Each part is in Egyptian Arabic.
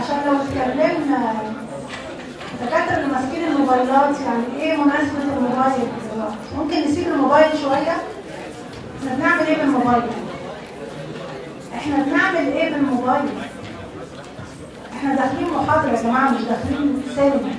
عشان لو اتكلمنا الدكاتره اللي ماسكين الموبايلات يعني ايه مناسبه الموبايل دلوقتي ممكن نسيب الموبايل شويه احنا بنعمل ايه بالموبايل احنا بنعمل ايه بالموبايل احنا داخلين محاضره يا جماعه مش داخلين سينما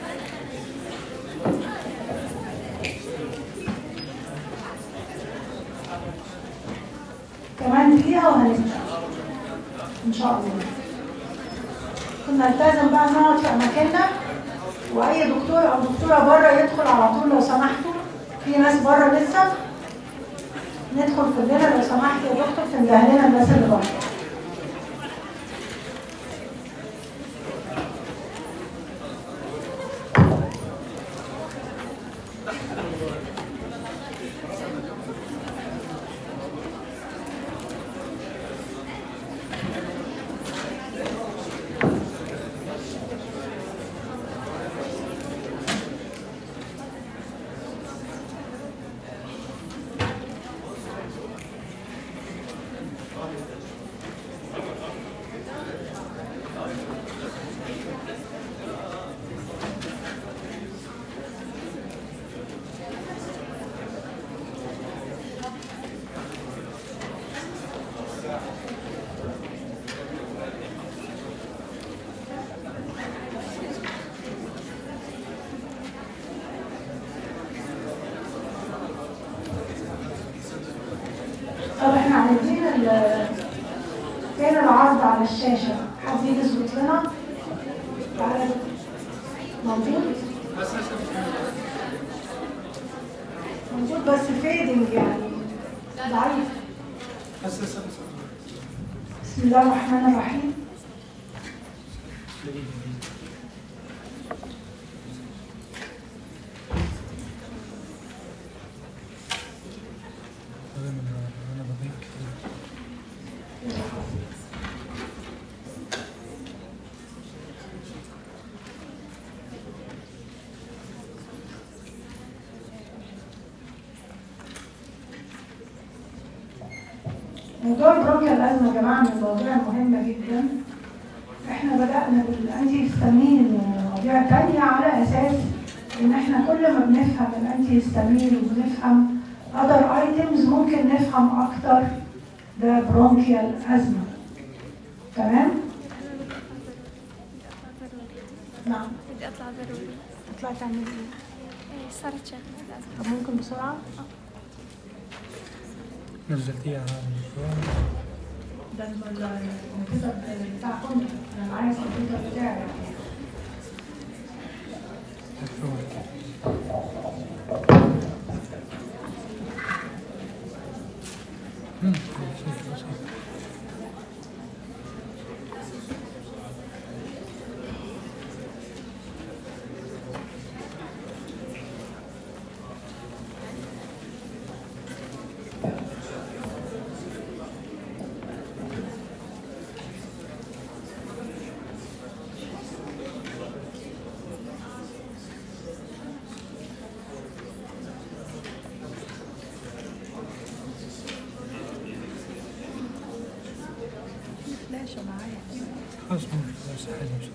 كمان دقيقه وهنبدا ان شاء الله كنا نلتزم بقى نقعد في اماكننا واي دكتور او دكتوره بره يدخل على طول لو سمحتوا في ناس بره لسه ندخل كلنا لو سمحت يا دكتور تنده لنا الناس اللي بره طب احنا عايزين ال- فين العرض على الشاشة حد يجي يظبط لنا تعالى يا دكتور. موجود موجود بس فيدنج يعني ضعيف بسم الله الرحمن الرحيم انا بضيع كتير موضوع البروكيا الأزمة يا جماعة من المواضيع المهمة جدا احنا بدأنا بالأنتي هيستامين ومواضيع تانية على أساس إن احنا كل ما بنفهم الأنتي هيستامين وبنفهم other items ممكن نفهم أكتر ده برونكيال أزمة تمام؟ نعم بدي اطلع ضروري تطلعي تعملي ايه؟ إيه، صارت شغله لازم طب ممكن بسرعة؟ نزلتيها من شوية ده الم- الكمبيوتر بتاعكم انا معايا الكمبيوتر بتاعي مم، بسيط بسيط فلاشة معايا خلاص مش بس حاجة مش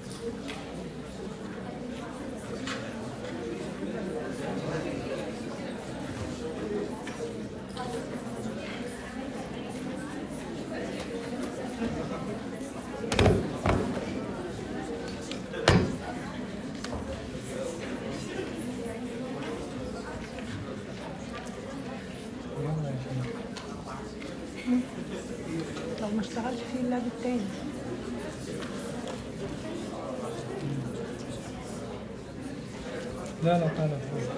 يلا يا شباب. لو ما اشتغلش فيه اللاب التاني لا لا تعالى فوق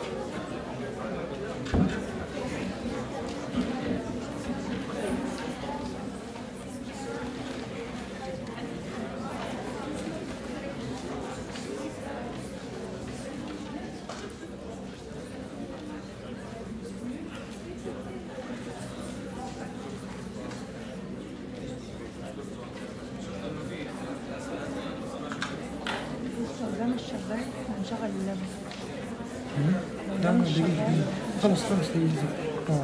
لسه ده مش شغال هنشغل اللاب مم. لا لا دقيقة دقيقة خلص خلص دقيقة اه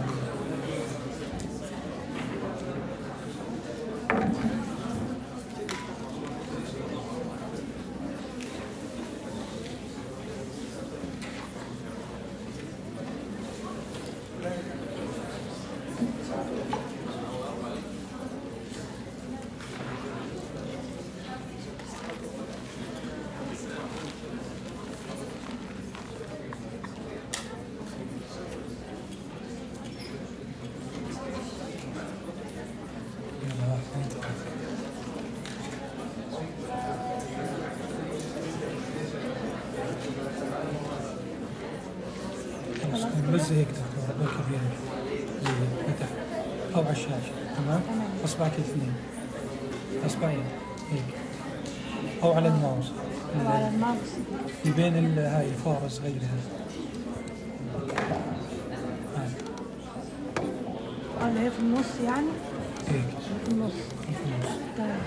خلاص خلاص تمام. كده؟ بس هيك دكتور الله يخليك زي هيك تحت او على الشاشه تمام تمام. اصبعك الاثنين اصبعين هيك او على الماوس أو على الماوس اللي بين ال- هاي الفاره الصغيره هاي هاي اه اللي هي في النص يعني هيك في النص في النص. تمام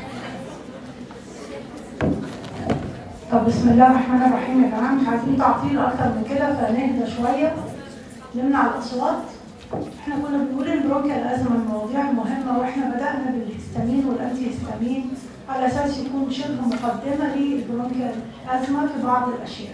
طب بسم الله الرحمن الرحيم يا جماعه مش عايزين تعطيل اكتر من كده فنهدى شويه نمنع الاصوات احنا كنا بنقول البرونكيا الازمه من المواضيع المهمه واحنا بدانا بالهستامين والانتي هستامين على اساس يكون شبه مقدمه للبرونكيا الازمه في بعض الاشياء.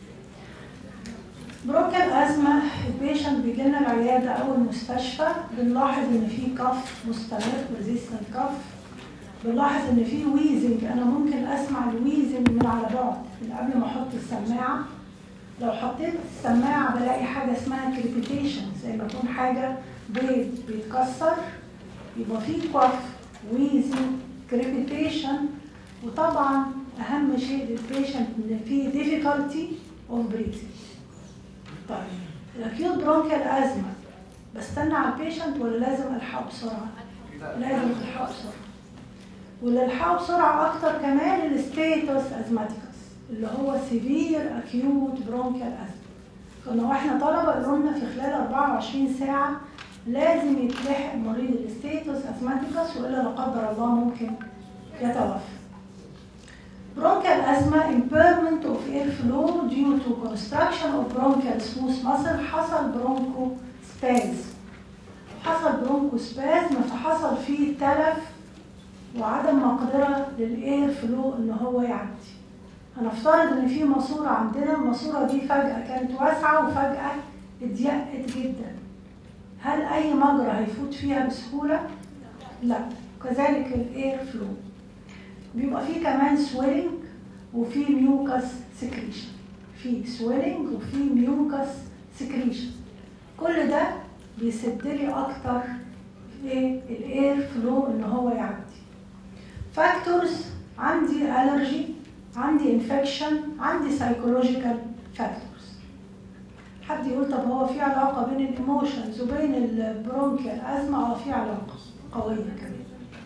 برونكيا الازمه البيشنت بيجي لنا العياده او المستشفى بنلاحظ ان في كف مستمر ريزيستنت كف بنلاحظ ان في ويزنج انا ممكن اسمع الويزنج من على بعد من قبل ما احط السماعه لو حطيت السماعه بلاقي حاجه اسمها كريبيتيشن زي ما يكون حاجه بيض بيتكسر يبقى في كوف ويزنج كريبيتيشن وطبعا اهم شيء للبيشنت ان في difficulty of breathing طيب الاكيوت برونكيال ازمه بستنى على البيشنت ولا لازم الحقه بسرعه؟ لازم الحقه بسرعه واللي الحقه بسرعه اكتر كمان الستيتوس ازماتيكس اللي هو سيفير اكيوت برونكيال ازمه كنا واحنا طلبه قالوا لنا في خلال 24 ساعه لازم يتلحق مريض الستيتوس ازماتيكس والا لا قدر الله ممكن يتوفى bronchial asthma impairment of airflow due to construction of bronchial smooth muscle حصل برونكو spasm حصل برونكو spasm فحصل فيه تلف وعدم مقدرة للاير فلو ان هو يعدي هنفترض ان في ماسورة عندنا الماسورة دي فجأة كانت واسعة وفجأة اتضيقت جدا هل اي مجرى هيفوت فيها بسهولة؟ لا كذلك الاير فلو بيبقى فيه كمان سويلنج وفي ميوكس سكريشن في سويلنج وفي ميوكس سكريشن كل ده بيسد لي اكتر ايه الاير فلو ان هو يعدي فاكتورز عندي الرجي عندي انفكشن عندي سايكولوجيكال فاكتورز حد يقول طب هو في علاقه بين الايموشنز وبين البرونكيال ازمه اه في علاقه قويه كمان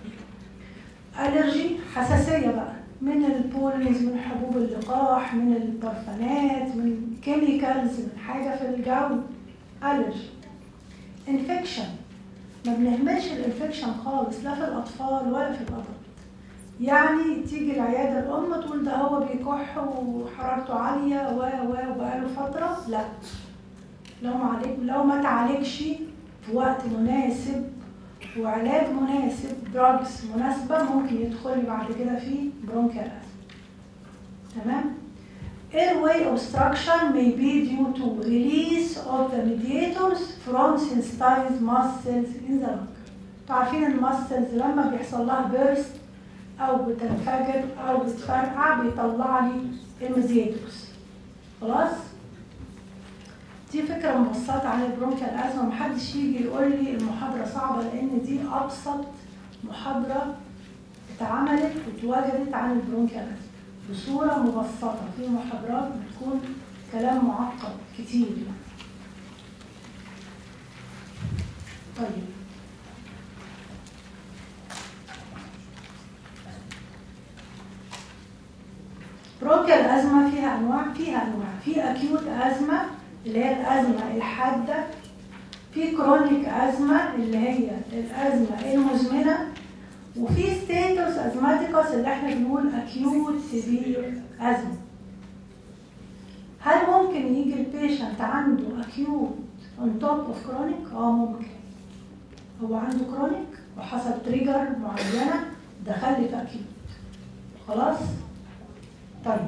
الرجي حساسيه بقى من البولينز من حبوب اللقاح من البرفانات من كيميكالز من حاجه في الجو الرجي انفكشن ما بنهملش الانفكشن خالص لا في الاطفال ولا في الادلت يعني تيجي العياده الام تقول ده هو بيكح وحرارته عاليه و و وبقاله فتره لا لو ما عليك لو ما تعالجش في وقت مناسب وعلاج مناسب دراجز مناسبه ممكن يدخل بعد كده في برونكيال تمام Airway obstruction may be due to release of the mediators from sensitized muscles in the lung. انتوا عارفين المسلز لما بيحصل لها بيرست او بتنفجر او بتفرقع بيطلع لي الميدياتورز. خلاص؟ دي فكرة مبسطة عن البرونكيال ازمة محدش يجي يقول لي المحاضرة صعبة لأن دي أبسط محاضرة اتعملت واتوجدت عن البرونكيال ازمة بصورة مبسطة في محاضرات بتكون كلام معقد كتير يعني. طيب برونكيال أزمة فيها أنواع فيها أنواع في أكيوت أزمة اللي هي الأزمة الحادة في كرونيك أزمة اللي هي الأزمة المزمنة وفي ستيتوس أزماتيكوس اللي احنا بنقول أكيوت سيفير أزمة هل ممكن يجي البيشنت عنده أكيوت on top of chronic؟ اه ممكن هو عنده كرونيك وحصل تريجر معينة دخل لي في أكيوت خلاص؟ طيب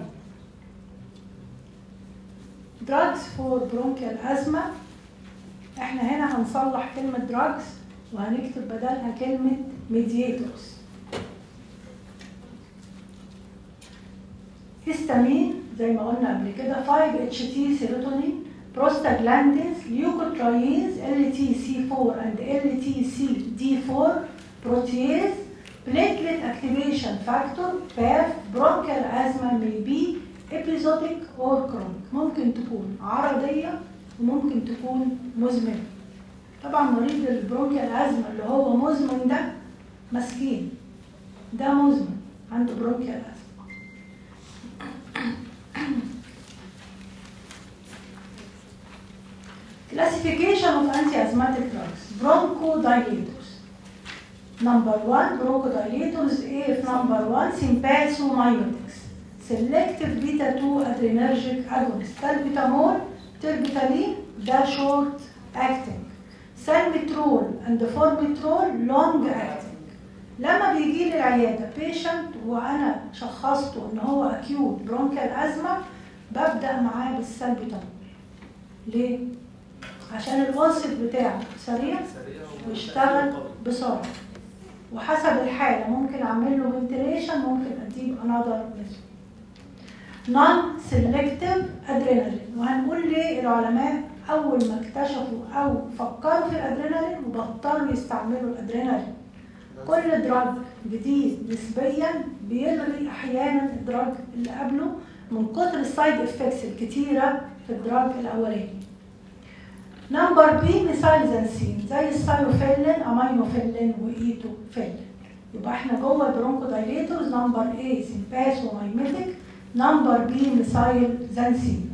drugs for bronchial asthma احنا هنا هنصلح كلمة drugs وهنكتب بدلها كلمة mediators هيستامين زي ما قلنا قبل كده 5-HT سيروتونين prostaglandins leukotrienes LTC4 and LTCD4 protease platelet activation factor BAF bronchial asthma may be episodic or chronic ممكن تكون عرضية وممكن تكون مزمنة طبعا مريض البرونكيال أزمة اللي هو مزمن ده مسكين ده مزمن عنده برونكيال أزمة Classification of anti-asthmatic drugs. Bronchodilators. Number one, bronchodilators. AF number one, sympathomimetics. Selective beta 2 adrenergic agonist. Salbutamol, terbitalin, ده short acting. Salmetrol and formotrol long acting. لما بيجي لي العياده بيشنت وانا شخصته ان هو اكيوت برونكيال ازمه ببدا معاه بالسلبيتامول. ليه؟ عشان الوسط بتاعه سريع ويشتغل بسرعه وحسب الحاله ممكن اعمل له فنتيليشن ممكن اديه انذر ميثود نون سيلكتيف ادرينالين وهنقول ليه العلماء اول ما اكتشفوا او فكروا في الادرينالين وبطلوا يستعملوا الادرينالين كل دراج جديد نسبيا بيلغي احيانا الدراج اللي قبله من كتر السايد افكتس الكتيره في الدراج الاولاني نمبر بي ميثايلزانسين زي السايوفيلين امينوفيلين وايتوفيلين يبقى احنا جوه البرونكو دايليتورز نمبر اي سيمباس ومايميتيك نمبر بي ميثايلزانسين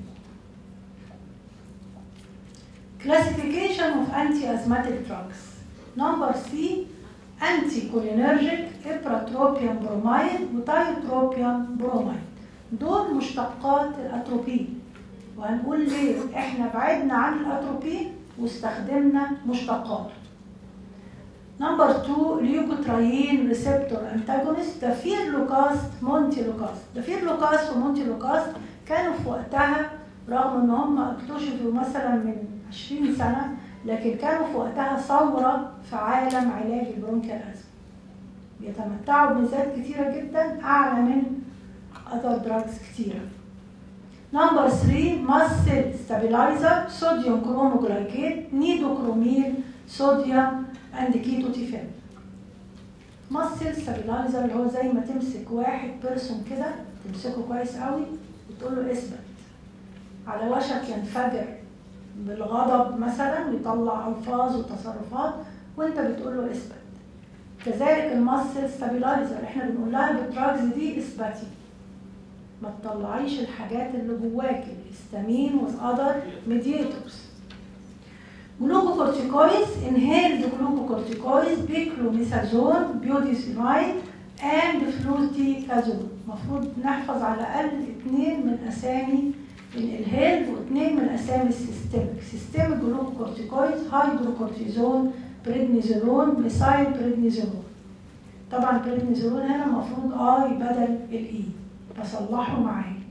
Classification of anti-asthmatic drugs. Number C, anticholinergic, ipratropium bromide وتايوتروبيوم bromide. دول مشتقات الاتروبين وهنقول ليه احنا بعدنا عن الاتروبين واستخدمنا مشتقاته. نمبر 2 ليوكوترايين ريسبتور انتاجونست دافير لوكاست مونتي لوكاست دافير لوكاست ومونتي لوكاست كانوا في وقتها رغم ان هم اكتشفوا مثلا من 20 سنه لكن كانوا في وقتها ثوره في عالم علاج البرونكيال ازمه بيتمتعوا بميزات كتيره جدا اعلى من اذر دراجز كتيره نمبر 3 ماسل ستابلايزر صوديوم كروموجلايكيت نيدوكروميل صوديوم اند كيتوتيفين ماسل ستابلايزر اللي هو زي ما تمسك واحد بيرسون كده تمسكه كويس قوي وتقول له اثبت على وشك ينفجر بالغضب مثلا ويطلع الفاظ وتصرفات وانت بتقول له اثبت كذلك الماسل ستابلايزر احنا بنقول لها بالدراجز دي اثبتي ما تطلعيش الحاجات اللي جواك الهستامين والاذر ميدياتورز جلوكوكورتيكويز انهيلد جلوكوكورتيكويز بيكلوميثازون بيوديسيمايد اند فلوتيكازون المفروض نحفظ على الاقل اثنين من اسامي الانهيلد واثنين من اسامي السيستميك سيستميك جلوكوكورتيكويز هيدروكورتيزون بريدنيزولون ميثايل بريدنيزولون طبعا البريدنيزولون هنا المفروض اي بدل الاي فصلحوا معايا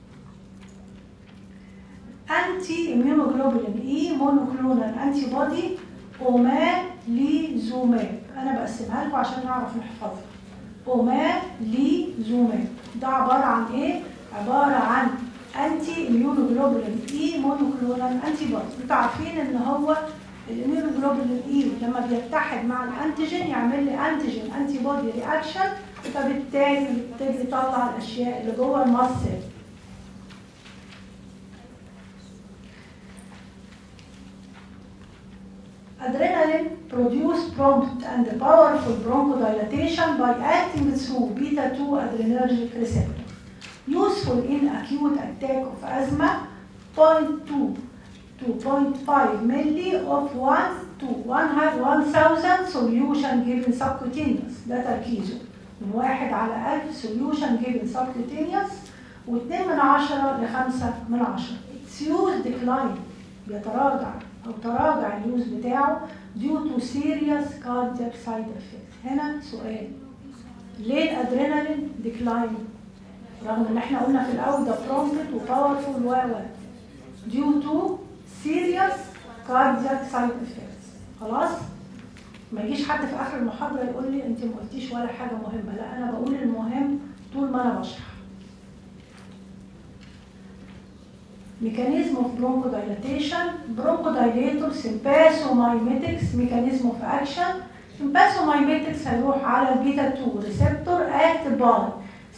انتي اميونوجلوبولين اي مونوكلونال انتي بودي اوماليزوماب انا بقسمها لكم عشان نعرف نحفظها اوماليزوماب ده عباره عن ايه عباره عن انتي اميونوجلوبولين اي مونوكلونال انتي بودي انتوا عارفين ان هو الاميونوجلوبولين اي لما بيتحد مع الانتيجين يعمل لي انتيجين انتي بودي رياكشن فبالتالي بيبتدي يطلع الاشياء اللي جوه المصل Adrenaline produce prompt and powerful bronchodilation by acting through beta 2 adrenergic receptor. Useful in acute attack of asthma, 0.2 to 0.5 milli of 1 to 1000 solution given subcutaneous ده تركيزه من واحد على 1000 solution given subcutaneous و2 من 10 ل 5 من 10 its use decline بيتراجع او تراجع اليوز بتاعه due to serious cardiac side effects هنا سؤال ليه الادرينالين ديكلاين رغم ان احنا قلنا في الاول ده برومبت وباورفول و و due to serious cardiac side effects خلاص ما يجيش حد في اخر المحاضره يقول لي انت ما قلتيش ولا حاجه مهمه لا انا بقول المهم طول ما انا بشرح mechanism of bronchodilation bronchodilator sympathomimetics mechanism of action sympathomimetics هيروح على البيتا 2 receptor act by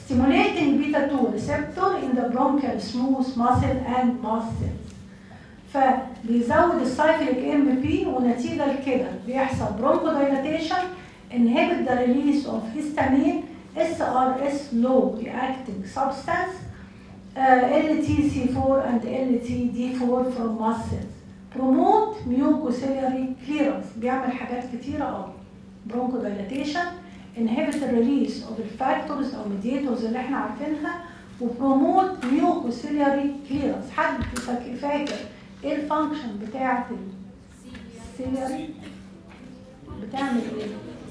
stimulating beta 2 receptor in the bronchial smooth muscle and muscles فبيزود السايكليك ام بي ونتيجه لكده بيحصل برونكو دايلاتيشن inhibit the release of histamine SRS low reacting substance uh, LTC4 and LTD4 from muscles promote mucociliary clearance بيعمل حاجات كتيرة قوي bronchodilation inhibit the release of the factors أو mediators اللي احنا عارفينها وبروموت mucociliary clearance حد فاك- فاكر ايه الفانكشن بتاعة السيلياري بتعمل ايه؟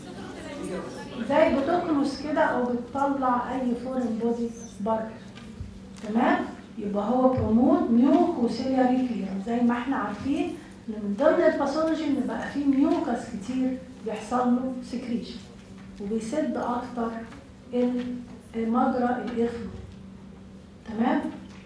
زي بتكنس كده او بتطلع اي فورن بودي بره تمام يبقى هو بروموت ميوكوسيلياري كليرنس زي ما احنا عارفين ان من ضمن الباثولوجي ان بقى فيه ميوكس كتير بيحصل له سكريشن وبيسد اكتر ال- مجرى الايرفلو تمام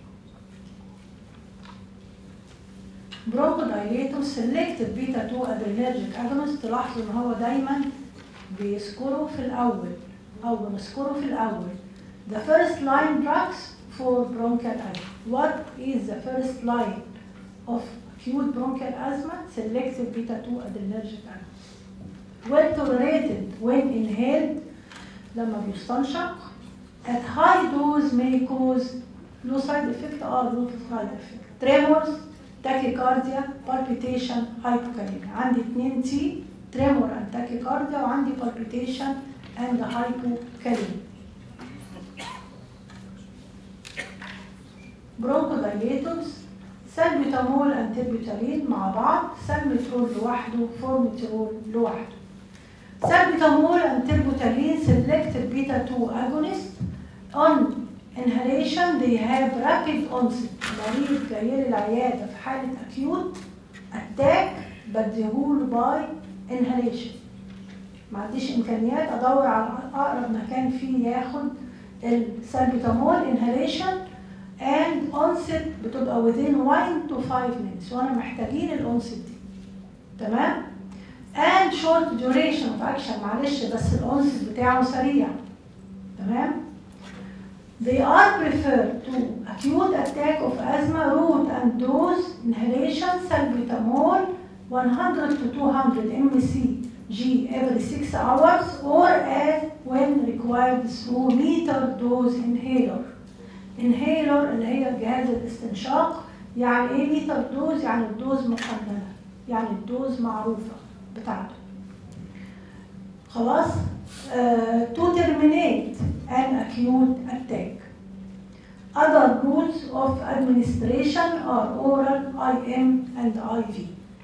برونكودايليتور سيلكتد بيتا 2 ادرينرجيك اجونست تلاحظوا ان هو دايما بيذكروا في الاول او بنذكره في الاول the first line drugs for bronchial asthma what is the first line of acute bronchial asthma selective beta 2 adrenergic agonist well tolerated when inhaled لما بيستنشق at high dose may cause low side effect or low side effect tremors tachycardia palpitation hypokalemia عندي 2 تي tremor and tachycardia وعندي palpitation and hypokalemia bronchodilators سلبيتامول انتربيتالين مع بعض سلمترول لوحده فورميترول لوحده سلبيتامول انتربيتالين selected beta 2 agonist on inhalation they have rapid onset مريض جاي لي العياده في حاله acute attack بديهوله باي inhalation ما عنديش امكانيات ادور على اقرب مكان فيه ياخد السلبيتامول inhalation and onset بتبقى within 1 to 5 minutes وانا محتاجين الانست دي تمام and short duration of action معلش بس الانست بتاعه سريع تمام They are preferred to acute attack of asthma route and dose inhalation salbutamol 100 to 200 mcg every 6 hours or as when required through meter dose inhaler. inhaler اللي هي جهاز الاستنشاق يعني ايه ميتر دوز يعني الدوز مقننه يعني الدوز معروفه بتاعته خلاص uh, to terminate an acute attack other routes of administration are oral IM and IV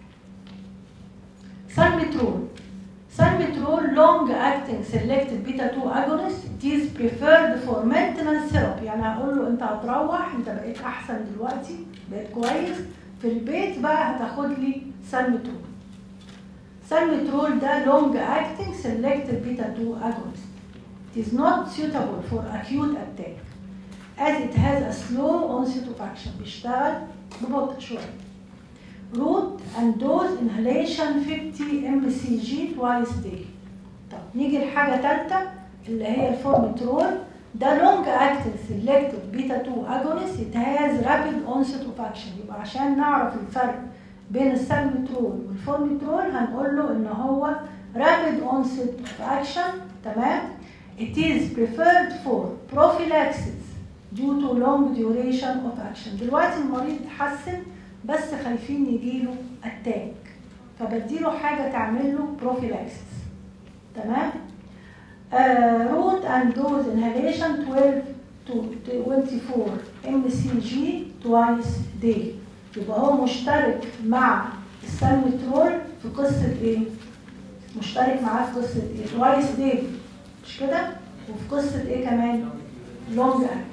salmeterol salmeterol long acting selective beta 2 agonist it is preferred for maintenance therapy يعني هقول له انت هتروح انت بقيت احسن دلوقتي بقيت كويس في البيت بقى هتاخد لي salmeterol salmeterol ده long acting selective beta 2 agonist it is not suitable for acute attack as it has a slow onset of action بيشتغل ببطء شويه root and dose inhalation 50 mcg twice daily. طب نيجي لحاجة تالتة اللي هي الفورميترول ده long acting selective beta 2 agonist it has rapid onset of action يبقى عشان نعرف الفرق بين السالمترول والفورميترول هنقول له ان هو rapid onset of action تمام it is preferred for prophylaxis due to long duration of action دلوقتي المريض اتحسن بس خايفين يجيله اتاك فبديله حاجه تعمل له بروفيلاكسس تمام روت اند دوز انهاليشن 12 to 24 ام سي جي توايس داي يبقى هو مشترك مع السالمترول في قصه ايه؟ مشترك معاه في قصه ايه؟ توايس داي مش كده؟ وفي قصه ايه كمان؟ لونج اكت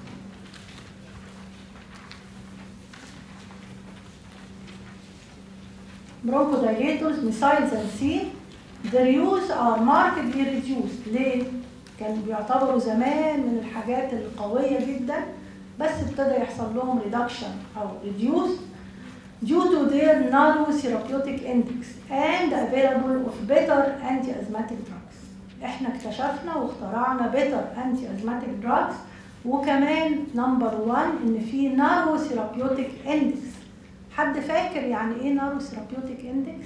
bronchodilators, missiles and C, their use are markedly reduced. ليه؟ كان بيعتبروا زمان من الحاجات القوية جدا بس ابتدى يحصل لهم reduction أو reduced due to their narrow therapeutic index and available of better anti-asthmatic drugs. احنا اكتشفنا واخترعنا better anti-asthmatic drugs وكمان نمبر 1 ان في narrow therapeutic index حد فاكر يعني ايه نارو ثيرابيوتيك اندكس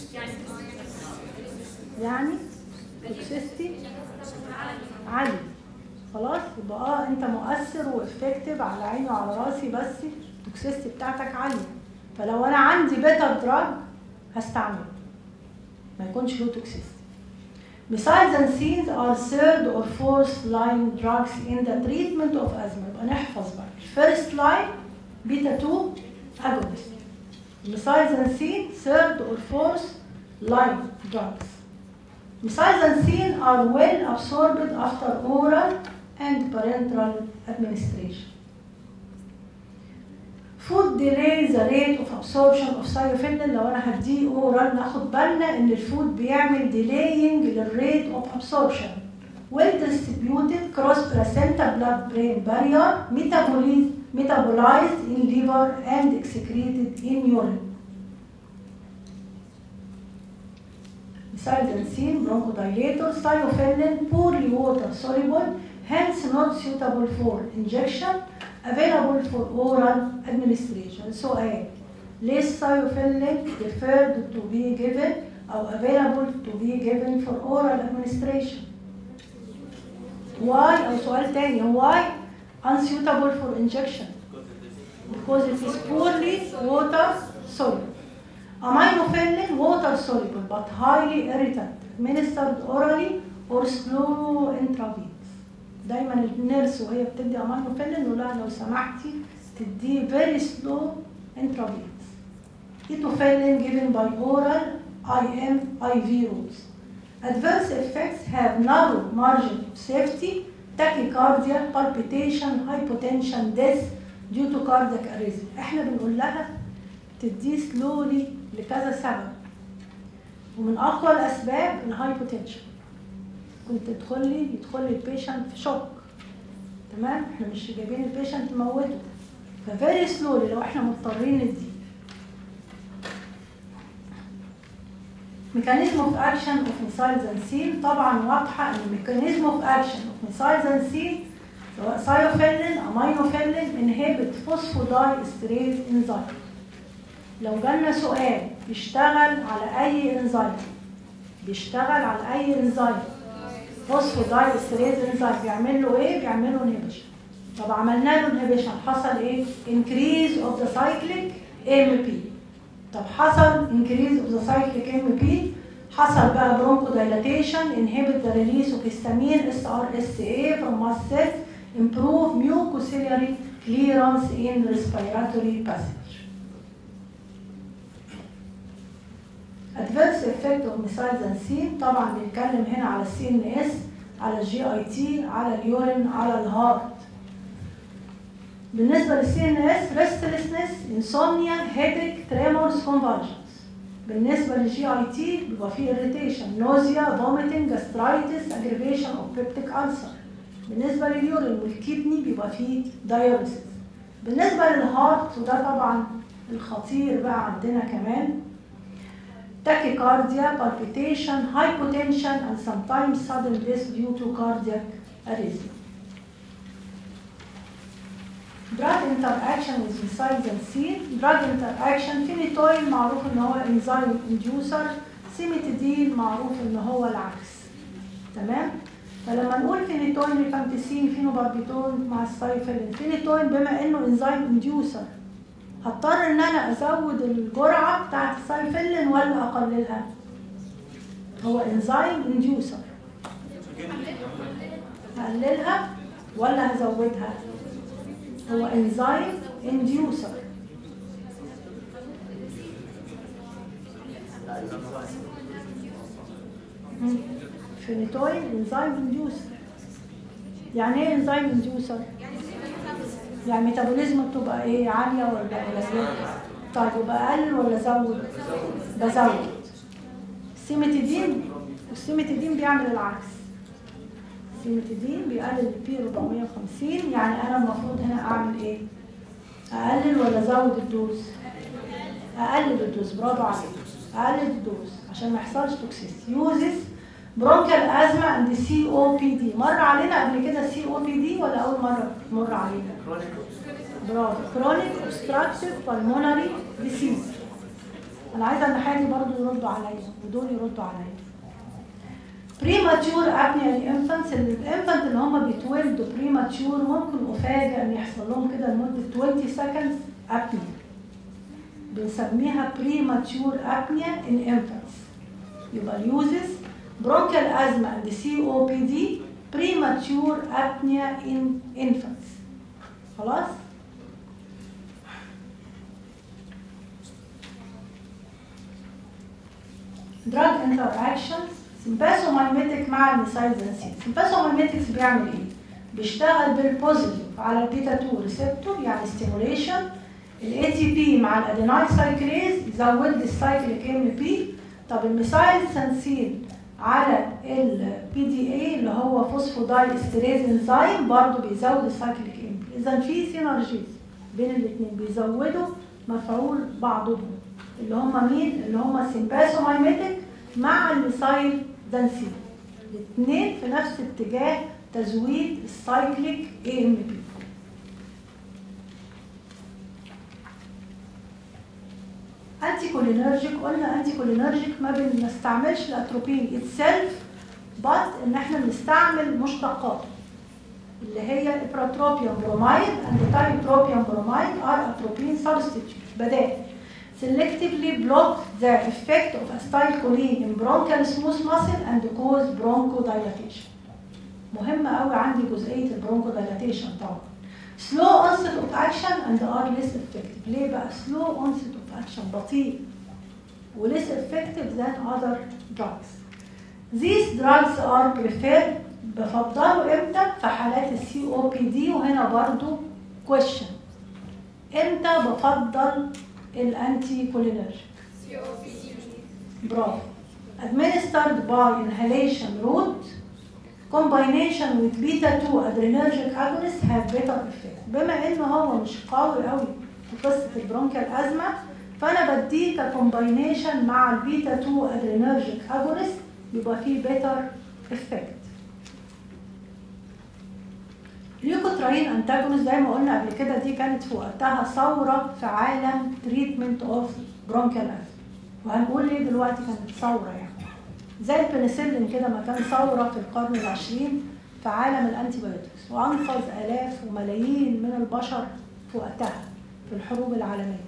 يعني توكسيستي عالي خلاص يبقى اه انت مؤثر وافكتيف على عيني وعلى راسي بس التوكسيستي بتاعتك عاليه فلو انا عندي بيتر دراج هستعمله ما يكونش له توكسيستي Besides and scenes are third or fourth line drugs in the treatment of asthma يبقى نحفظ بقى first line beta 2 agonist Besides and seen third or fourth line drugs Besides and seen are well absorbed after oral and parenteral administration food delay the rate of absorption of thiophenyl لو انا هديه اورال ناخد بالنا ان الفود بيعمل delaying للريت of absorption well distributed cross placenta blood brain barrier metabolized metabolized in liver and excreted in urine Sildensin, bronchodilator, thiophenyl, poorly water soluble, hence not suitable for injection, available for oral administration. سؤال ليه الثيوفيلين preferred to be given أو available to be given for oral administration? Why أو سؤال تاني why unsuitable for injection? Because it is poorly water soluble. Aminophylline water soluble but highly irritant administered orally or slow intravenous. دايما النيرس وهي بتدي امينوفيلين نقول لها لو سمحتي تديه very slow intravenous. Etophylline given by oral IM IV routes. Adverse effects have narrow margin of safety, tachycardia, palpitation, hypotension, death due to cardiac arrhythmia. احنا بنقول لها تديه سلولي لكذا سبب ومن اقوى الاسباب الهايبوتنشن كنت تدخلي يدخل البيشنت في شوك تمام احنا مش جايبين البيشنت نموته ففيري سلولي لو احنا مضطرين نديه ميكانيزم اوف اكشن اوف ميثايلزانسين طبعا واضحه ان الميكانيزم اوف اكشن اوف ميثايلزانسين سواء سايوفيلين امينوفيلين انهبت فوسفوداي استريز انزيم لو جالنا سؤال بيشتغل على اي انزيم بيشتغل على اي انزيم فوسفوداي استريز انزيم بيعمل له ايه بيعمل له انهبيشن طب عملنا له انهبيشن حصل ايه انكريز اوف ذا سايكليك ام بي طب حصل انكريز اوف ذا سايكليك ام بي حصل بقى برونكو دايلاتيشن انهبت ذا ريليس اوف هيستامين اس ار اس اي فروم ماست سيلز improve mucociliary clearance in respiratory passage adverse effect of methylxanthine طبعا بنتكلم هنا على السي ان اس على الجي اي تي على اليورين على الهارت بالنسبه للسي ان اس restlessness insomnia headache tremors convulsions بالنسبه للجي اي تي بيبقى فيه irritation nausea vomiting gastritis aggravation of peptic ulcer بالنسبه لليورين والكدني بيبقى فيه diuresis بالنسبه للهارت وده طبعا الخطير بقى عندنا كمان tachycardia, palpitation, hypotension, and sometimes sudden death due to cardiac arrhythmia. Drug interaction with methylxanthine, drug interaction phenytoin معروف ان هو enzyme inducer, cimetidine معروف ان هو العكس. تمام؟ فلما نقول فينيتوين ريفامبيسين فينوباربيتون مع السايفلين فينيتوين بما انه انزيم انديوسر هضطر ان انا ازود الجرعه بتاعت السايفلين ولا اقللها هو انزيم انديوسر هقللها ولا هزودها هو انزيم انديوسر فينيتوين انزيم انديوسر يعني ايه انزيم انديوسر يعني ميتابوليزم بتبقى ايه عاليه ولا ولا زياده طيب يبقى اقل ولا ازود بزود السيمتيدين السيمتيدين بيعمل العكس السيمتيدين بيقلل البي 450 يعني انا المفروض هنا اعمل ايه اقلل ولا ازود الدوز اقلل الدوز برافو عليك اقلل الدوز عشان ما يحصلش توكسيستي يوزز برونكال ازما اند سي او بي دي مر علينا قبل كده سي او بي دي ولا اول مره مر علينا برافو كرونيك اوبستراكتيف بالمونري ديسيز انا عايزه ان حالي برضو يردوا عليا ودول يردوا عليا بريماتيور ابنيا الانفانتس الانفانت اللي هم بيتولدوا بريماتيور ممكن افاجئ ان يحصل لهم كده لمده 20 سكندز ابنيا بنسميها بريماتيور ابنيا ان انفانتس يبقى اليوزز bronchial asthma and COPD premature apnea in infants خلاص drug interactions sympathomimetic مع الميثايلزنسين sympathomimetic بيعمل ايه؟ بيشتغل بالبوزيتيف على البيتا 2 ريسبتور يعني ستيموليشن الاي تي بي مع الادينايل سايكليز يزود لي السايكليك ام بي طب الميثايلسنسين على البي دي اي اللي هو فوسفودايل استريز انزيم برضه بيزود السايكليك ام بي اذا في سينرجيز بين الاثنين بيزودوا مفعول بعضهم اللي هم مين؟ اللي هم سيمباسومايميتك مع الميثايل دانسين الاثنين في نفس اتجاه تزويد السايكليك اي ام بي انتي كولينرجيك قلنا انتي كولينرجيك ما بنستعملش الاتروبين اتسيلف بس ان احنا بنستعمل مشتقاته اللي هي الابراتروبيوم برومايد اند تايتروبيوم برومايد ار اتروبين سبستيتيوت بدائل selectively block the effect of acetylcholine in bronchial smooth muscle and cause bronchodilation مهمة قوي عندي جزئية البرونكودايلاتيشن طبعا slow onset of action and are less effective ليه بقى slow onset of action بطيء و less effective than other drugs these drugs are preferred بفضلوا امتى في حالات السي او بي دي وهنا برضو question امتى بفضل الانتي كولينرجيك برافو administered by inhalation route combination with beta 2 adrenergic agonists have better effect بما انه هو مش قوي قوي في قصه البرونكيال ازمه فانا بديه ككومباينيشن مع البيتا 2 ادرينرجيك اجونست يبقى فيه better effect ليوكوتراين انتاجونست زي ما قلنا قبل كده دي كانت في وقتها ثوره في عالم تريتمنت اوف برونكيال ازمه وهنقول ليه دلوقتي كانت ثوره يعني زي البنسلين كده ما كان ثوره في القرن العشرين في عالم الانتيبيوتكس وانقذ الاف وملايين من البشر في وقتها في الحروب العالميه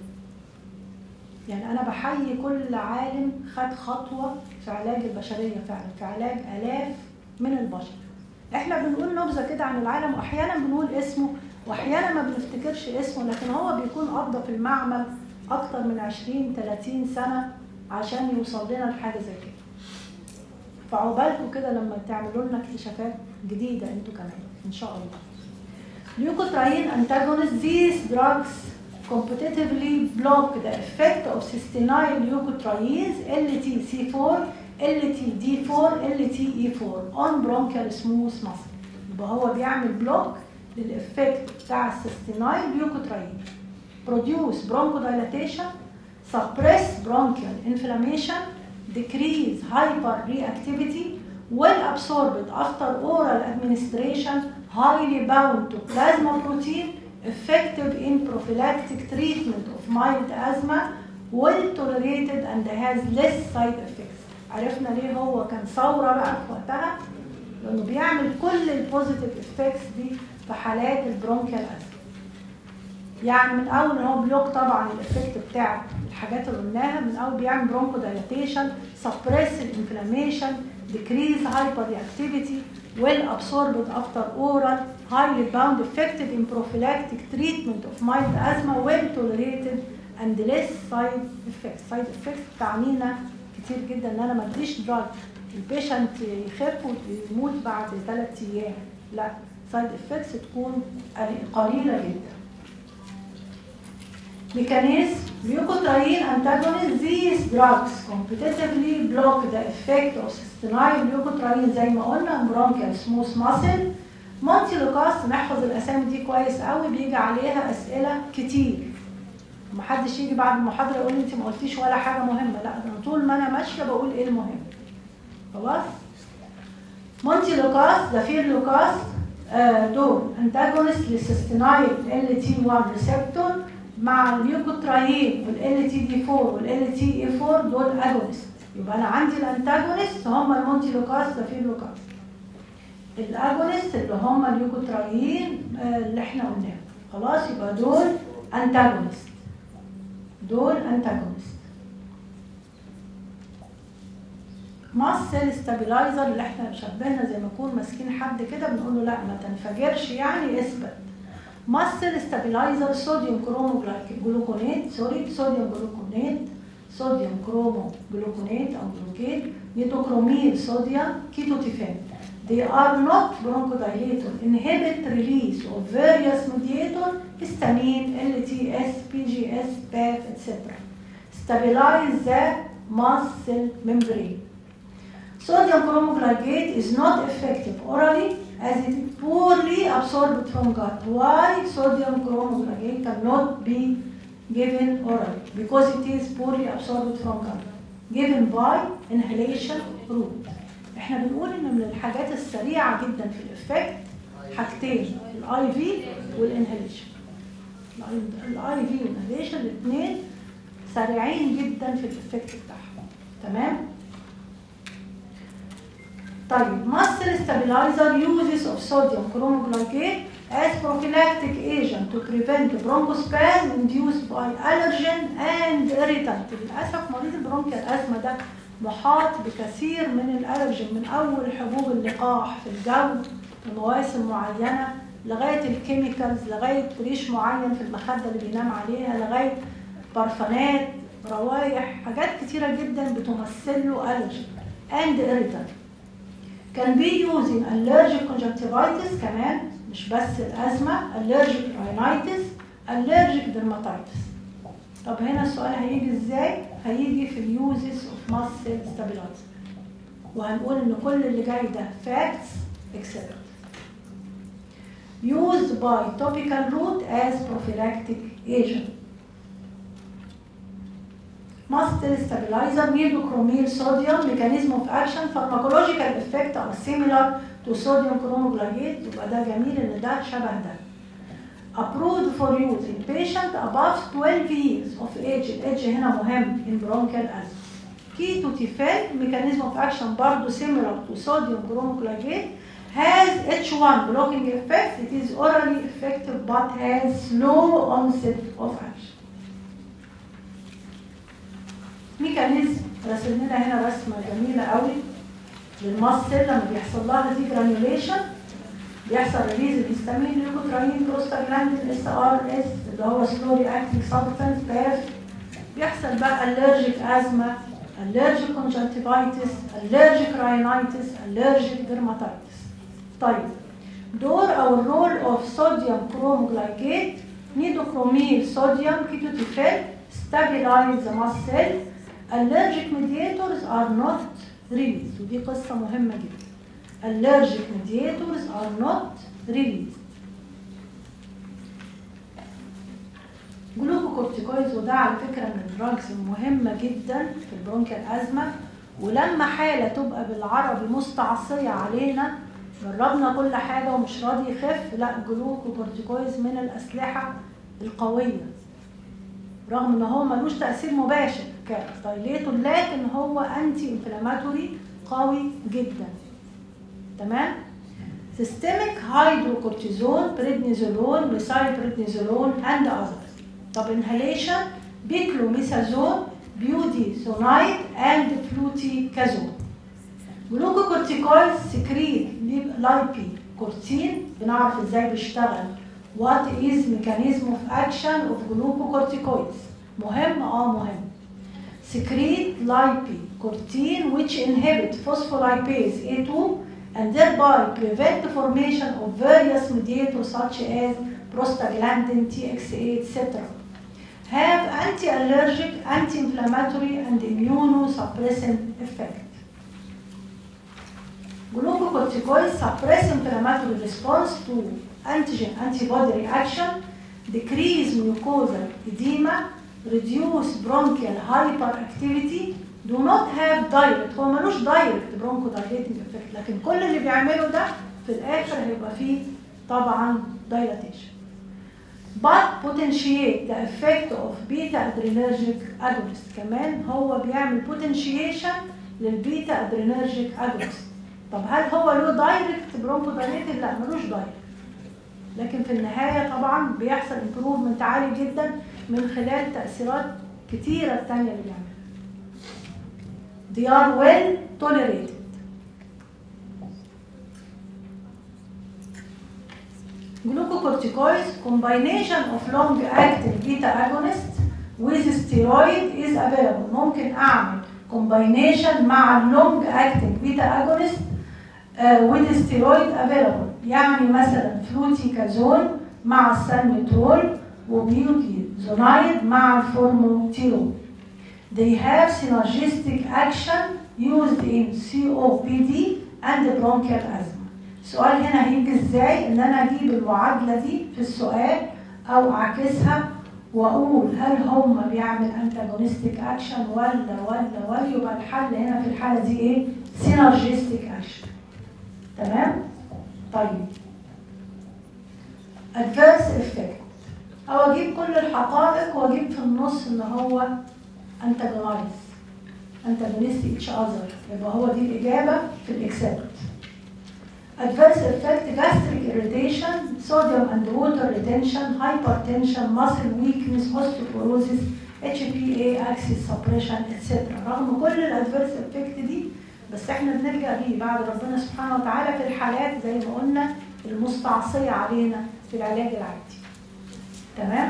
يعني انا بحيي كل عالم خد خطوه في علاج البشريه فعلا في علاج الاف من البشر احنا بنقول نبذه كده عن العالم واحيانا بنقول اسمه واحيانا ما بنفتكرش اسمه لكن هو بيكون قضى في المعمل اكتر من 20 30 سنه عشان يوصل لنا لحاجه زي كده فعقبالكم كده لما تعملوا لنا اكتشافات جديده انتوا كمان ان شاء الله ليوكوتراين antagonist these drugs competitively block the effect of cysteine leukotrienes LTC4 LTD4 LTE4 on bronchial smooth muscle يبقى هو بيعمل بلوك للإفكت بتاع السيستينايل ليوكوتراين produce bronchodilation suppress bronchial inflammation decrease hyperreactivity well absorbed after oral administration highly bound to plasma protein effective in prophylactic treatment of mild asthma well tolerated and has less side effects عرفنا ليه هو كان ثوره بقى في وقتها لانه بيعمل كل البوزيتيف افكتس دي في حالات البرونكيال ازمه يعني من اول هو بلوك طبعا الافكت بتاع الحاجات اللي قلناها من اول بيعمل برونكو دايلاتيشن سبريس الانفلاميشن decrease hyperreactivity well absorbed after oral highly bound effective in prophylactic treatment of mild asthma well tolerated and less side effects side effects تعنينا كتير جدا ان انا ما اديش دراج البيشنت يخف ويموت بعد ثلاث ايام لا سايد افكتس تكون قليله جدا mechanism leukotriene antagonist these drugs competitively block the effect of cysteine leukotriene زي ما قلنا bronchial smooth muscle مونتي لوكاس نحفظ الاسامي دي كويس قوي بيجي عليها اسئله كتير محدش يجي بعد المحاضره يقول لي انت ما قلتيش ولا حاجه مهمه لا انا طول ما انا ماشيه بقول ايه المهم خلاص مونتي لوكاس زفير لوكاس آه دول انتاجونست للسيستينايل ال تي 1 ريسبتور مع اليوكوترايين والال تي دي 4 والال تي اي 4 دول اجونست يبقى انا عندي الانتاجونست هم المونتي لوكاس ده في لوكاس الاجونست اللي هم اليوكوترايين آه، اللي احنا قلناهم خلاص يبقى دول انتاجونست دول انتاجونست ماسل ستابلايزر اللي احنا شبهنا زي ما نكون ماسكين حد كده بنقول له لا ما تنفجرش يعني اثبت ماسل ستابلايزر صوديوم كرومو جلوكونات سوري صوديوم جلوكونات صوديوم كرومو جلوكونات او جلوكيت نيتوكروميل صوديوم كيتوتيفان They are not bronchodilator, inhibit release of various mediator, histamine, LTS, PGS, BAF, etc. Stabilize the mast cell membrane. Sodium chromoglycate is not effective orally as it is poorly absorbed from gut. Why sodium chromoglycate cannot be given orally? Because it is poorly absorbed from gut. Given by inhalation route. احنا بنقول ان من الحاجات السريعه جدا في الافكت حاجتين الاي في والانهاليشن الاي في والانهاليشن الاثنين سريعين جدا في الافكت بتاعهم تمام طيب muscle stabilizer uses of sodium chromoglycate as prophylactic agent to prevent bronchospasm induced by allergen and irritant للاسف مريض البرونكيال الازمه ده محاط بكثير من الالرجين من اول حبوب اللقاح في الجو في مواسم معينه لغايه الكيميكالز لغايه ريش معين في المخده اللي بينام عليها لغايه برفانات روايح حاجات كتيره جدا بتمثل له الرجين and irritant كان بي يوزين allergic conjunctivitis كمان مش بس الازمه allergic rhinitis allergic dermatitis طب هنا السؤال هيجي ازاي؟ هيجي في اليوزز اوف ماسل ستابلايزر وهنقول ان كل اللي جاي ده فاكتس اكسبت used by topical route as prophylactic agent Muscle stabilizer neodychromyl sodium mechanism of action pharmacological effect are similar to sodium chromoglycate يبقى ده جميل ان ده شبه ده approved for use in patient above 12 years of age الage هنا مهم in bronchial asthma ketotifen mechanism of action برضه similar to sodium chromoglycate has H1 blocking effect it is orally effective but has slow onset of action ميكانيزم رسم لنا هنا رسمه جميله قوي للمصل لما بيحصل لها دي جرانيوليشن بيحصل ريليز الهستامين ليوكوتراين بروستاجلاندين اس ار اس اللي هو سلوري اكتنج سبستانس باف بيحصل بقى الرجيك ازمه الرجيك كونجكتيفايتس الرجيك راينايتس الرجيك ديرماتايتس طيب دور او الرول اوف صوديوم كروموجلايكيت نيدوكروميل صوديوم كيتوتيفيل stabilize the muscle allergic mediators are not released ودي قصة مهمة جدا allergic mediators are not released جلوكوكورتيكويدز وده على فكرة من الدراجز المهمة جدا في البرونكيال أزمة ولما حالة تبقى بالعربي مستعصية علينا جربنا كل حاجة ومش راضي يخف لا جلوكوكورتيكويدز من الأسلحة القوية رغم ان هو ملوش تاثير مباشر كدايليتور لكن هو انتي انفلاماتوري قوي جدا تمام سيستميك هيدروكورتيزون بريدنيزولون ميثايل بريدنيزولون اند اذرز طب انهاليشن بيكلوميثازون بيودي سونايد اند فلوتي كازون جلوكوكورتيكويد سكريت لايبي كورتين بنعرف ازاي بيشتغل What is mechanism of action of glucocorticoids? مهم اه مهم. Secrete lipocortin which inhibit phospholipase A2 and thereby prevent the formation of various mediators such as prostaglandin, TXA, etc. Have anti-allergic, anti-inflammatory and immunosuppressant effect. Glucocorticoids suppress inflammatory response to antigen antibody reaction, decrease mucosal edema, reduce bronchial hyperactivity, do not have direct هو ملوش direct bronchodilating effect لكن كل اللي بيعمله ده في الاخر هيبقى فيه طبعا dilatation. but potentiate the effect of beta adrenergic agonist كمان هو بيعمل potentiation للبيتا adrenergic agonist طب هل هو له دايركت برونكودايليتد؟ لا ملوش دايركت لكن في النهايه طبعا بيحصل امبروفمنت عالي جدا من خلال تاثيرات كتيره الثانيه اللي بيعملها. They are well tolerated. Glucocorticoids combination of long-acting beta agonist with steroid is available. ممكن أعمل combination مع اللونج acting beta agonist uh, with steroid available. يعني مثلا فلوتيكازون مع السالمترول وبيوتيزونايد مع الفورموتيرول. They have synergistic action used in COPD and bronchial asthma. السؤال هنا هيجي ازاي ان انا اجيب المعادله دي في السؤال او اعكسها واقول هل هم بيعمل انتاجونستيك اكشن ولا ولا ولا يبقى الحل هنا في الحاله دي ايه؟ سينرجيستيك اكشن. تمام؟ طيب ادفانس افكت او اجيب كل الحقائق واجيب في النص ان هو انتاجونايز انتاجونست اتش اذر يبقى هو دي الاجابه في الاكسبت adverse effect gastric irritation sodium and water retention hypertension muscle weakness osteoporosis HPA axis suppression etc رغم كل الادفيرس افكت دي بس احنا بنلجا بيه بعد ربنا سبحانه وتعالى في الحالات زي ما قلنا المستعصيه علينا في العلاج العادي تمام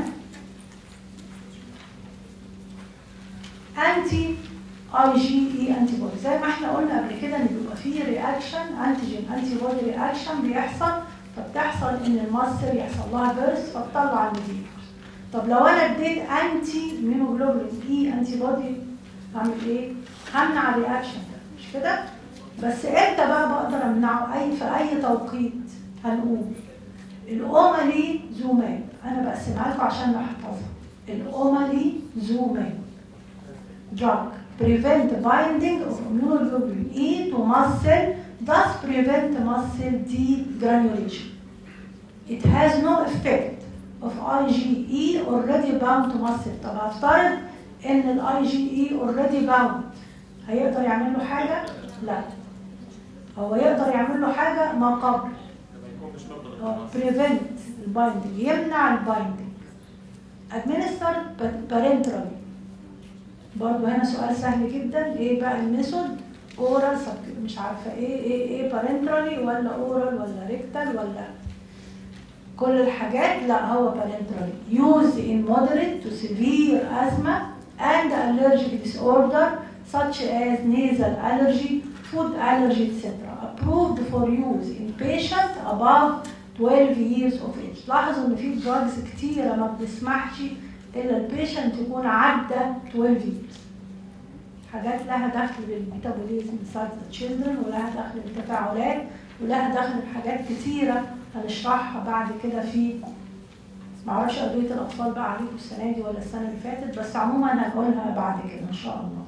انتي اي جي اي انتي بودي زي ما احنا قلنا قبل كده ان بيبقى فيه رياكشن انتيجين انتي بودي رياكشن بيحصل فبتحصل ان المصل يحصل لها بيرس فبتطلع الميديكرز طب لو انا اديت انتي ميموجلوبين اي انتي بودي هعمل ايه؟ همنع الرياكشن ده مش كده؟ بس امتى بقى بقدر امنعه اي في اي توقيت هنقول الاومالي زوماب انا بقسمها لكم عشان نحفظها الاومالي زوماب drug prevent binding of immunoglobulin E to muscle, thus prevent muscle degranulation. It has no effect of IgE already bound to muscle. طب هفترض ان ال IgE already bound هيقدر يعمل له حاجة؟ لا. هو يقدر يعمل له حاجة ما قبل. هو prevent البايندنج يمنع البايندنج. administered parenterally برضه هنا سؤال سهل جدا ايه بقى الميثود اورال مش عارفه ايه ايه ايه بارنترالي ولا اورال ولا ريكتال ولا كل الحاجات لا هو بارنترالي used in moderate to severe asthma and allergic disorder such as nasal allergy food allergy etc approved for use in patient above 12 years of age لاحظوا ان في drugs كتيره ما بتسمحش الا البيشنت يكون عدى 12 years حاجات لها دخل بالميتابوليزم بتاعت التشيلدرن ولها دخل بالتفاعلات ولها دخل بحاجات كتيره هنشرحها بعد كده في معرفش ادويه الاطفال بقى عليكم السنه دي ولا السنه اللي فاتت بس عموما هنقولها بعد كده ان شاء الله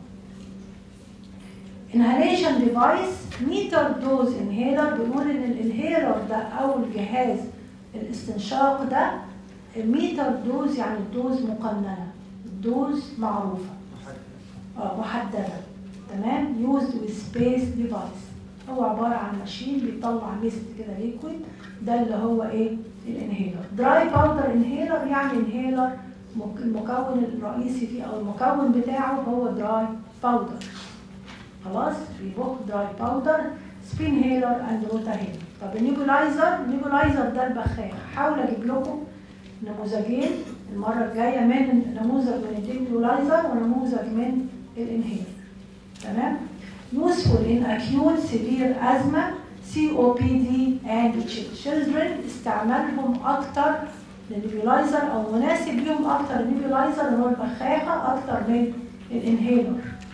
inhalation device meter dose inhaler بنقول ان الانهيلر ده او الجهاز الاستنشاق ده الميتر دوز يعني الدوز مقننه الدوز معروفه اه محدده تمام used with space device هو عباره عن ماشين بيطلع ميست كده ليكويد ده اللي هو ايه الانهيلر دراي باودر انهيلر يعني انهيلر المكون الرئيسي فيه او المكون بتاعه هو دراي باودر خلاص بيبخ دراي باودر سبين هيلر اند روتا هيلر طب النيبولايزر النيبولايزر ده البخاخ هحاول اجيب لكم نموذجين المرة الجاية من نموذج من الديبولايزر ونموذج من الانهيلر تمام useful in acute severe asthma COPD and children استعمالهم أكتر للنيبولايزر أو مناسب ليهم أكتر النيبولايزر هو البخاخة أكتر من الانهيلر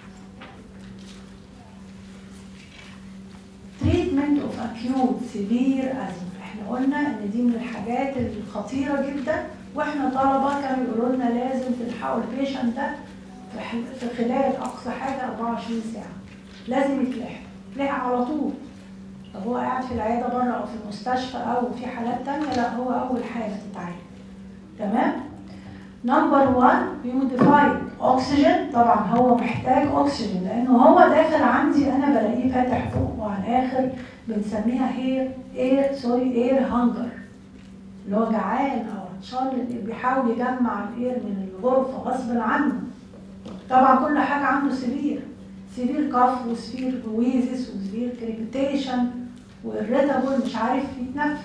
treatment of acute severe asthma احنا قلنا ان دي من الحاجات الخطيره جدا واحنا طلبه كانوا يقولوا لنا لازم تلحقوا البيشنت ده في خلال اقصى حاجه 24 ساعه لازم يتلحق يتلحق على طول طب هو قاعد في العياده بره او في المستشفى او في حالات تانية لا هو اول حاجه تتعالج تمام نمبر 1 بيموديفايد اوكسجين طبعا هو محتاج اكسجين لانه هو داخل عندي انا بلاقيه فاتح فوق وعلى الاخر بنسميها هير اير سوري اير هانجر اللي هو جعان او عطشان اللي بيحاول يجمع الاير من الغرفه غصب عنه طبعا كل حاجه عنده سرير سرير كف وسفير ويزس وسفير كريبيتيشن والريتابل مش عارف يتنفس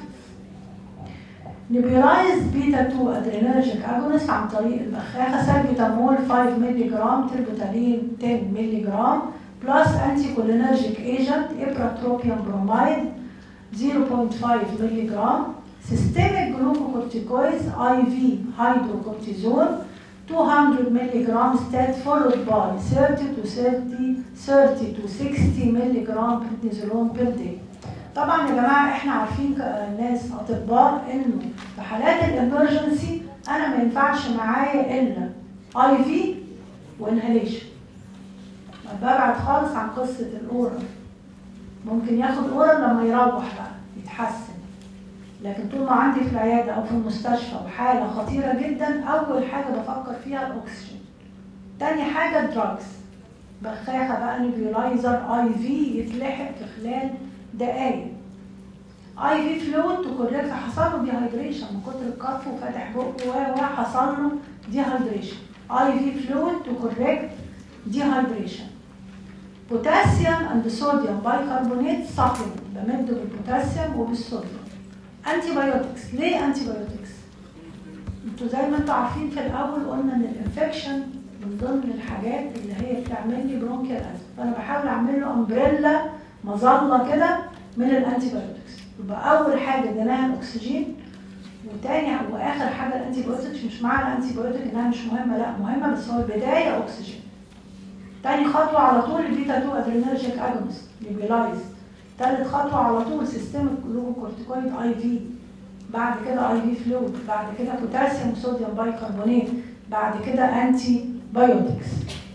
نبيلايز بيتا 2 ادرينرجيك اجونست عن طريق البخاخه سالبيتامول 5 مللي جرام تربوتالين 10 مللي جرام بلس انتي كولينرجيك ايجنت ابراتروبيوم برومايد 0.5 مللي جرام سيستميك جلوكوكورتيكويز اي في هيدروكورتيزون 200 مللي جرام ستات followed by 30 to 30 30 to 60 مللي جرام بريدنيزولون بير داي طبعا يا جماعه احنا عارفين كناس اطباء انه في حالات الامرجنسي انا ما ينفعش معايا الا اي في وانهاليشن ببعد خالص عن قصه الاورال ممكن ياخد اورال لما يروح بقى يتحسن لكن طول ما عندي في العياده او في المستشفى وحاله خطيره جدا اول حاجه بفكر فيها الاكسجين تاني حاجه الدراجز بخاخه بقى نيبيولايزر اي في يتلحق في خلال دقايق اي في فلويد تكوريكت حصل له ديهايدريشن من كتر الكف وفاتح بقه و و حصل له ديهايدريشن اي في فلويد تكوريكت ديهايدريشن بوتاسيوم اند صوديوم بايكربونات سبلمنت بمده بالبوتاسيوم وبالصوديوم انتي بايوتكس ليه انتي بايوتكس انتوا زي ما انتوا عارفين في الاول قلنا ان الانفكشن من ضمن الحاجات اللي هي بتعمل لي برونكيال ازمه فانا بحاول اعمل له امبريلا مظله كده من الانتي بايوتكس يبقى اول حاجه اديناها الاكسجين وتاني واخر حاجه الانتي بايوتكس مش معنى الانتي بايوتك انها مش مهمه لا مهمه بس هو البدايه اكسجين تاني خطوه على طول البيتا 2 ادرينرجيك اجونست ليبيلايز تالت خطوه على طول سيستمك جلوكورتيكويد اي في بعد كده اي في فلويد بعد كده بوتاسيوم وصوديوم بايكربونات بعد كده انتي بايوتكس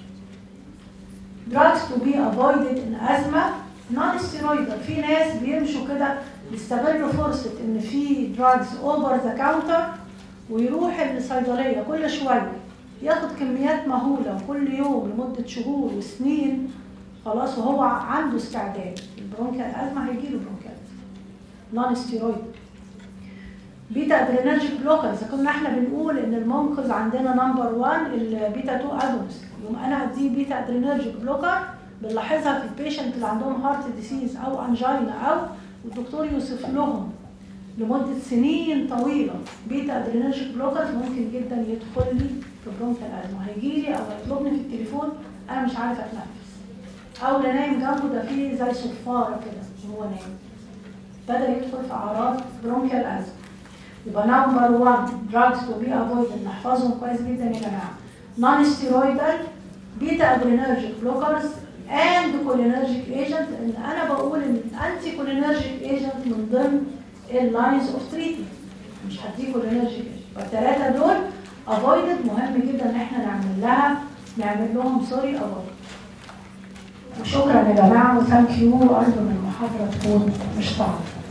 drugs to be avoided in asthma نون ستيرويدال في ناس بيمشوا كده يستغلوا فرصه ان في دراجز اوفر ذا كاونتر ويروح الصيدليه كل شويه ياخد كميات مهوله وكل يوم لمده شهور وسنين خلاص وهو عنده استعداد البرونكيال ازمه هيجي له برونكيال نون ستيرويد بيتا ادرينرجيك بلوكرز كنا احنا بنقول ان المنقذ عندنا نمبر 1 البيتا 2 اجونست يوم انا اديه بيتا ادرينرجيك بلوكر بنلاحظها في البيشنت اللي عندهم هارت ديسيز او انجينا او والدكتور يوصف لهم لمده سنين طويله بيتا ادرينرجيك بلوكر ممكن جدا يدخل لي في برونكيال ازمه هيجي لي او يطلبني في التليفون انا مش عارف اتنفس او اللي نايم جنبه ده فيه زي صفاره كده وهو نايم بدا يدخل في اعراض برونكيال ازمه يبقى نمبر 1 drugs to be avoided نحفظهم كويس جدا يا جماعه نون ستيرويدال بيتا ادرينرجيك بلوكرز اند كولينرجيك ايجنت ان انا بقول ان الانتي كولينرجيك ايجنت من ضمن اللاينز اوف تريتمنت مش هديه كولينرجيك ايجنت فالثلاثه دول افويدد مهم جدا ان احنا نعمل لها نعمل لهم سوري افويد وشكرا يا جماعه وثانك يو ارجو ان المحاضره تكون مش صعبه